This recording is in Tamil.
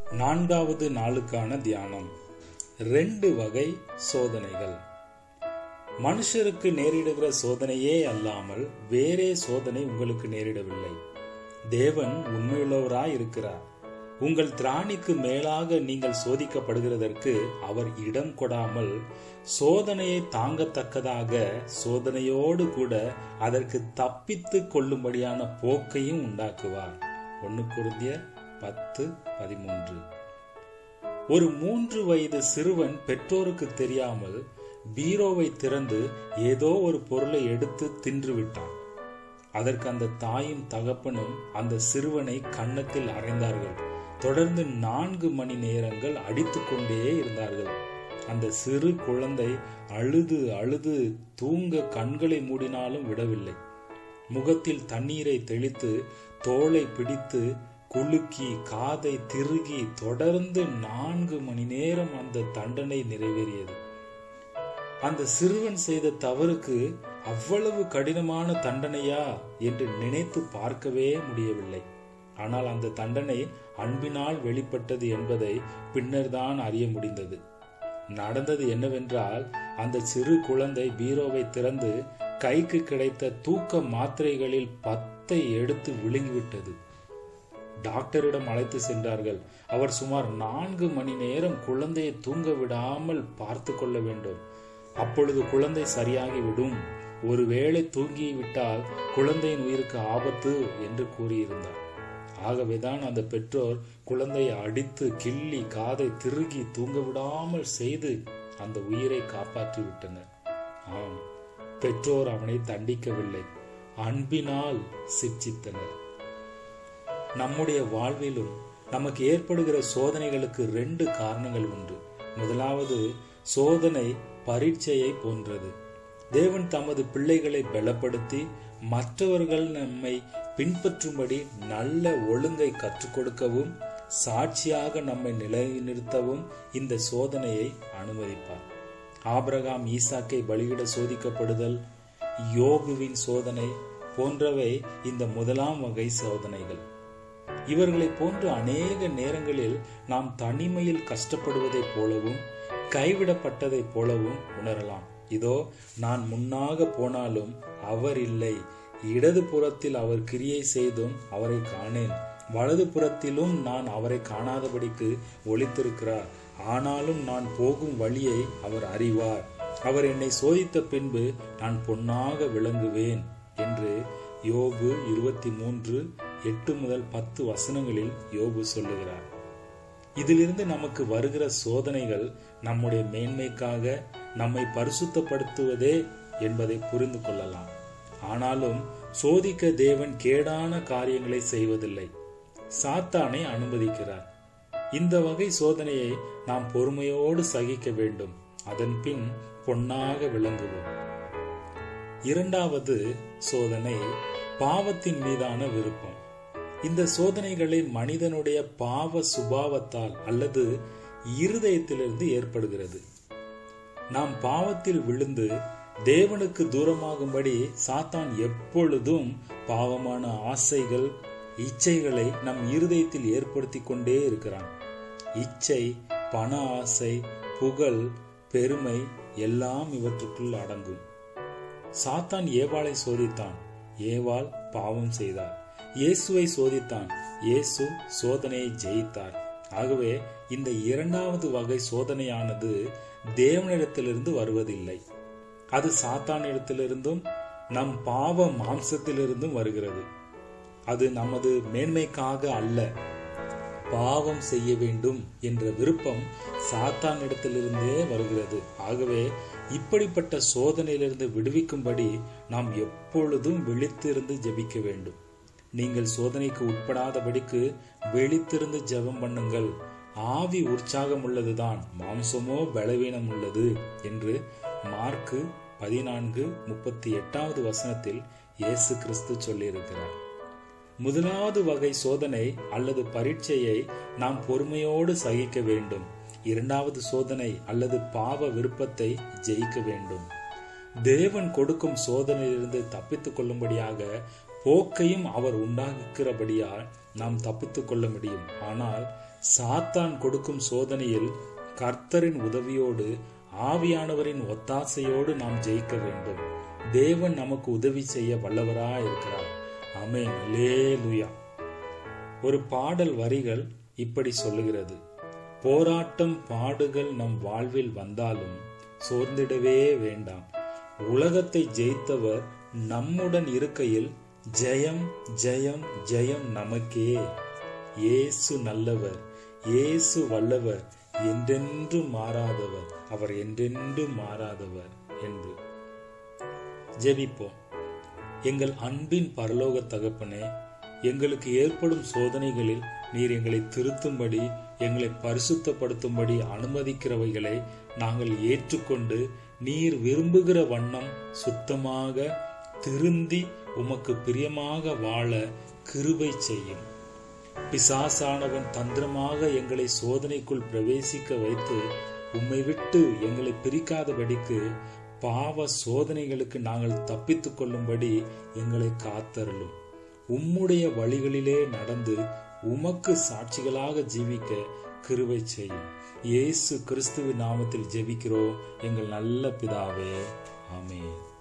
நான்காவது நாளுக்கான தியானம் ரெண்டு வகை சோதனைகள் மனுஷருக்கு நேரிடுகிற சோதனையே அல்லாமல் வேறே சோதனை உங்களுக்கு நேரிடவில்லை தேவன் உண்மையுள்ளவராய் இருக்கிறார் உங்கள் திராணிக்கு மேலாக நீங்கள் சோதிக்கப்படுகிறதற்கு அவர் இடம் கொடாமல் சோதனையை தாங்கத்தக்கதாக சோதனையோடு கூட அதற்கு தப்பித்து கொள்ளும்படியான போக்கையும் உண்டாக்குவார் ஒன்னு குருந்திய பத்து பதிமூன்று ஒரு மூன்று வயது சிறுவன் பெற்றோருக்கு தெரியாமல் பீரோவை திறந்து ஏதோ ஒரு பொருளை எடுத்து தின்று விட்டான் அதற்கு அந்த தாயும் தகப்பனும் அந்த சிறுவனை கன்னத்தில் அறைந்தார்கள் தொடர்ந்து நான்கு மணி நேரங்கள் அடித்து கொண்டே இருந்தார்கள் அந்த சிறு குழந்தை அழுது அழுது தூங்க கண்களை மூடினாலும் விடவில்லை முகத்தில் தண்ணீரை தெளித்து தோலை பிடித்து குலுக்கி காதை திருகி தொடர்ந்து நான்கு மணி நேரம் அந்த தண்டனை நிறைவேறியது அந்த சிறுவன் செய்த தவறுக்கு அவ்வளவு கடினமான தண்டனையா என்று நினைத்து பார்க்கவே முடியவில்லை ஆனால் அந்த தண்டனை அன்பினால் வெளிப்பட்டது என்பதை பின்னர் தான் அறிய முடிந்தது நடந்தது என்னவென்றால் அந்த சிறு குழந்தை பீரோவை திறந்து கைக்கு கிடைத்த தூக்க மாத்திரைகளில் பத்தை எடுத்து விழுங்கிவிட்டது டாக்டரிடம் அழைத்து சென்றார்கள் அவர் சுமார் நான்கு மணி நேரம் குழந்தையை தூங்க விடாமல் பார்த்து கொள்ள வேண்டும் அப்பொழுது குழந்தை சரியாகி விடும் ஒருவேளை தூங்கி விட்டால் குழந்தையின் உயிருக்கு ஆபத்து என்று கூறியிருந்தார் ஆகவேதான் அந்த பெற்றோர் குழந்தையை அடித்து கிள்ளி காதை திருகி தூங்க விடாமல் செய்து அந்த உயிரை காப்பாற்றி விட்டனர் ஆம் பெற்றோர் அவனை தண்டிக்கவில்லை அன்பினால் சிர்ச்சித்தனர் நம்முடைய வாழ்விலும் நமக்கு ஏற்படுகிற சோதனைகளுக்கு ரெண்டு காரணங்கள் உண்டு முதலாவது சோதனை பரீட்சையை போன்றது தேவன் தமது பிள்ளைகளை பலப்படுத்தி மற்றவர்கள் நம்மை பின்பற்றும்படி நல்ல ஒழுங்கை கற்றுக் கொடுக்கவும் சாட்சியாக நம்மை நிலைநிறுத்தவும் இந்த சோதனையை அனுமதிப்பார் ஆபிரகாம் ஈசாக்கை பலியிட சோதிக்கப்படுதல் யோகுவின் சோதனை போன்றவை இந்த முதலாம் வகை சோதனைகள் இவர்களை போன்று அநேக நேரங்களில் நாம் தனிமையில் கஷ்டப்படுவதைப் போலவும் கைவிடப்பட்டதைப் போலவும் உணரலாம் இதோ நான் முன்னாக போனாலும் அவர் இல்லை இடது புறத்தில் அவர் கிரியை செய்தும் அவரை காணேன் வலது புறத்திலும் நான் அவரை காணாதபடிக்கு ஒளித்திருக்கிறார் ஆனாலும் நான் போகும் வழியை அவர் அறிவார் அவர் என்னை சோதித்த பின்பு நான் பொன்னாக விளங்குவேன் என்று யோபு இருபத்தி மூன்று எட்டு முதல் பத்து வசனங்களில் யோபு சொல்லுகிறார் இதிலிருந்து நமக்கு வருகிற சோதனைகள் நம்முடைய மேன்மைக்காக நம்மை பரிசுத்தப்படுத்துவதே என்பதை புரிந்து கொள்ளலாம் ஆனாலும் சோதிக்க தேவன் கேடான காரியங்களை செய்வதில்லை சாத்தானை அனுமதிக்கிறார் இந்த வகை சோதனையை நாம் பொறுமையோடு சகிக்க வேண்டும் அதன் பின் பொன்னாக விளங்குவோம் இரண்டாவது சோதனை பாவத்தின் மீதான விருப்பம் இந்த சோதனைகளை மனிதனுடைய பாவ சுபாவத்தால் அல்லது இருதயத்திலிருந்து ஏற்படுகிறது நாம் பாவத்தில் விழுந்து தேவனுக்கு தூரமாகும்படி சாத்தான் எப்பொழுதும் பாவமான ஆசைகள் இச்சைகளை நம் இருதயத்தில் ஏற்படுத்தி கொண்டே இருக்கிறான் இச்சை பண ஆசை புகழ் பெருமை எல்லாம் இவற்றுக்குள் அடங்கும் சாத்தான் ஏவாளை சோதித்தான் ஏவாள் பாவம் செய்தார் இயேசுவை சோதித்தான் இயேசு சோதனையை ஜெயித்தார் ஆகவே இந்த இரண்டாவது வகை சோதனையானது தேவனிடத்திலிருந்து வருவதில்லை அது சாத்தானிடத்திலிருந்தும் நம் பாவ மாம்சத்திலிருந்தும் வருகிறது அது நமது மேன்மைக்காக அல்ல பாவம் செய்ய வேண்டும் என்ற விருப்பம் சாத்தானிடத்திலிருந்தே வருகிறது ஆகவே இப்படிப்பட்ட சோதனையிலிருந்து விடுவிக்கும்படி நாம் எப்பொழுதும் விழித்திருந்து ஜெபிக்க வேண்டும் நீங்கள் சோதனைக்கு உட்படாதபடிக்கு விழித்திருந்து ஜெபம் பண்ணுங்கள் ஆவி உற்சாகம் உள்ளதுதான் மாம்சமோ பலவீனம் உள்ளது என்று மார்க்கு பதினான்கு முப்பத்தி எட்டாவது வசனத்தில் இயேசு கிறிஸ்து சொல்லியிருக்கிறார் முதலாவது வகை சோதனை அல்லது பரீட்சையை நாம் பொறுமையோடு சகிக்க வேண்டும் இரண்டாவது சோதனை அல்லது பாவ விருப்பத்தை ஜெயிக்க வேண்டும் தேவன் கொடுக்கும் சோதனையிலிருந்து தப்பித்துக் கொள்ளும்படியாக போக்கையும் அவர் உண்டாக்குகிறபடியால் நாம் தப்பித்துக் கொள்ள முடியும் ஆனால் சாத்தான் கொடுக்கும் சோதனையில் கர்த்தரின் உதவியோடு ஆவியானவரின் ஒத்தாசையோடு நாம் ஜெயிக்க வேண்டும் தேவன் நமக்கு உதவி செய்ய வல்லவராய் இருக்கிறார் அமேன் லேலுயா ஒரு பாடல் வரிகள் இப்படி சொல்லுகிறது போராட்டம் பாடுகள் நம் வாழ்வில் வந்தாலும் சோர்ந்திடவே வேண்டாம் உலகத்தை ஜெயித்தவர் நம்முடன் இருக்கையில் ஜெயம் ஜெயம் ஜெயம் நமக்கே இயேசு நல்லவர் இயேசு வல்லவர் என்றென்றும் மாறாதவர் அவர் என்றென்றும் மாறாதவர் என்று ஜெபிப்போம் எங்கள் அன்பின் பரலோக தகப்பனே எங்களுக்கு ஏற்படும் சோதனைகளில் நீர் எங்களை திருத்தும்படி எங்களை பரிசுத்தப்படுத்தும்படி அனுமதிக்கிறவைகளை நாங்கள் ஏற்றுக்கொண்டு நீர் விரும்புகிற வண்ணம் சுத்தமாக திருந்தி உமக்கு பிரியமாக வாழ கிருபை செய்யும் பிசாசானவன் தந்திரமாக எங்களை சோதனைக்குள் பிரவேசிக்க வைத்து உம்மை விட்டு எங்களை பிரிக்காதபடிக்கு பாவ சோதனைகளுக்கு நாங்கள் தப்பித்துக் கொள்ளும்படி எங்களை காத்தருளும் உம்முடைய வழிகளிலே நடந்து உமக்கு சாட்சிகளாக ஜீவிக்க கிருவை செய்யும் இயேசு கிறிஸ்துவின் நாமத்தில் ஜெபிக்கிறோம் எங்கள் நல்ல பிதாவே ஆமென்